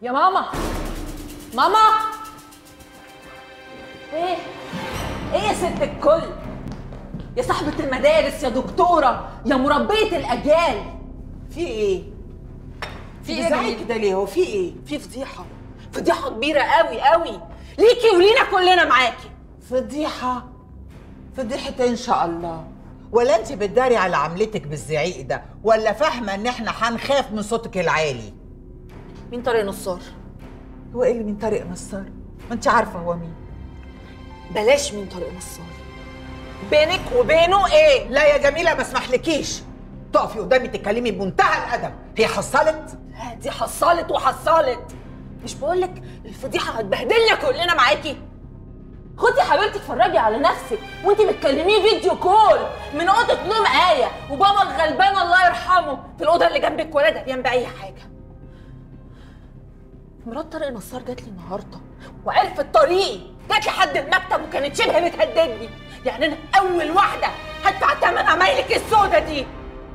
يا ماما ماما ايه ايه يا ست الكل يا صاحبة المدارس يا دكتورة يا مربية الأجيال في ايه؟ في ايه يا بتزعقي جميل؟ كده ليه؟ هو في ايه؟ في فضيحة فضيحة كبيرة قوي قوي ليكي ولينا كلنا معاكي فضيحة فضيحة ان شاء الله ولا انت بتداري على عملتك بالزعيق ده ولا فاهمة ان احنا هنخاف من صوتك العالي مين طارق نصار هو ايه اللي من طريق نصار؟ ما انت عارفة هو مين بلاش مين طارق نصار بينك وبينه ايه لا يا جميلة ما اسمحلكيش تقفي قدامي تتكلمي بمنتهى الأدب هي حصلت؟ لا دي حصلت وحصلت مش بقولك الفضيحة هتبهدلنا كلنا معاكي خدي يا حبيبتي اتفرجي على نفسك وانت بتكلميه فيديو كول من اوضه نوم ايه وبابا الغلبان الله يرحمه في الاوضه اللي جنبك ولا دريان باي حاجه مرات طارق نصار جات لي النهارده وعرفت طريقي جات لي حد المكتب وكانت شبه بتهددني يعني انا اول واحده هدفع ثمن عمايلك السودا دي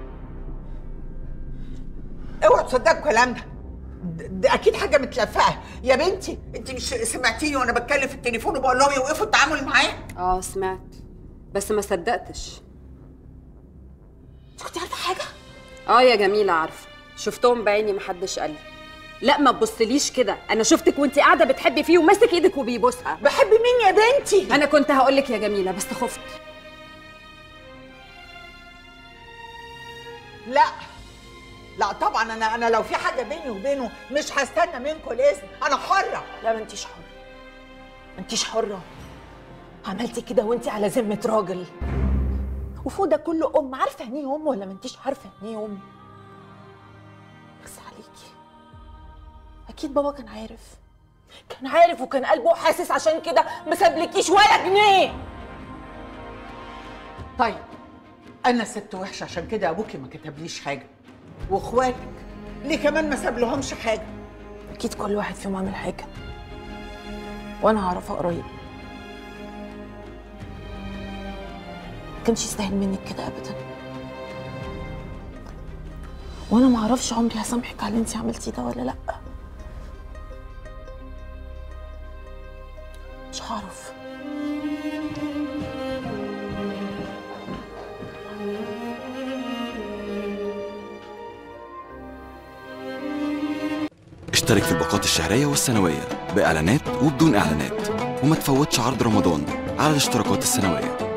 اوعوا تصدقوا الكلام ده د- ده اكيد حاجه متلفقه يا بنتي انت مش سمعتيني وانا بتكلم في التليفون وبقول لهم يوقفوا التعامل معاه اه سمعت بس ما صدقتش انت كنت عارفه حاجه اه يا جميلة عارفة شفتهم بعيني محدش قال لي لا ما تبصليش كده انا شفتك وانت قاعده بتحبي فيه وماسك ايدك وبيبوسها بحب مين يا بنتي انا كنت هقول لك يا جميله بس خفت لا لا طبعا انا انا لو في حاجه بيني وبينه مش هستنى منكم الاذن انا حره لا ما انتيش حرة ما انتيش حرة عملتي كده وانت على ذمة راجل وفوق ده كله أم عارفة يعني ايه أم ولا ما انتيش عارفة يعني ايه أم بس عليكي أكيد بابا كان عارف كان عارف وكان قلبه حاسس عشان كده ما سابلكيش ولا جنيه طيب انا ست وحشه عشان كده ابوكي ما كتبليش حاجه واخواتك ليه كمان ما سابلهمش حاجه أكيد كل واحد فيهم عامل حاجة وأنا هعرفها قريب ما كانش يستاهل منك كده أبدا وأنا ما أعرفش عمري هسامحك على اللي أنت عملتيه ده ولا لأ مش هعرف اشترك في الباقات الشهرية والسنوية بإعلانات وبدون إعلانات وما تفوتش عرض رمضان على الاشتراكات السنوية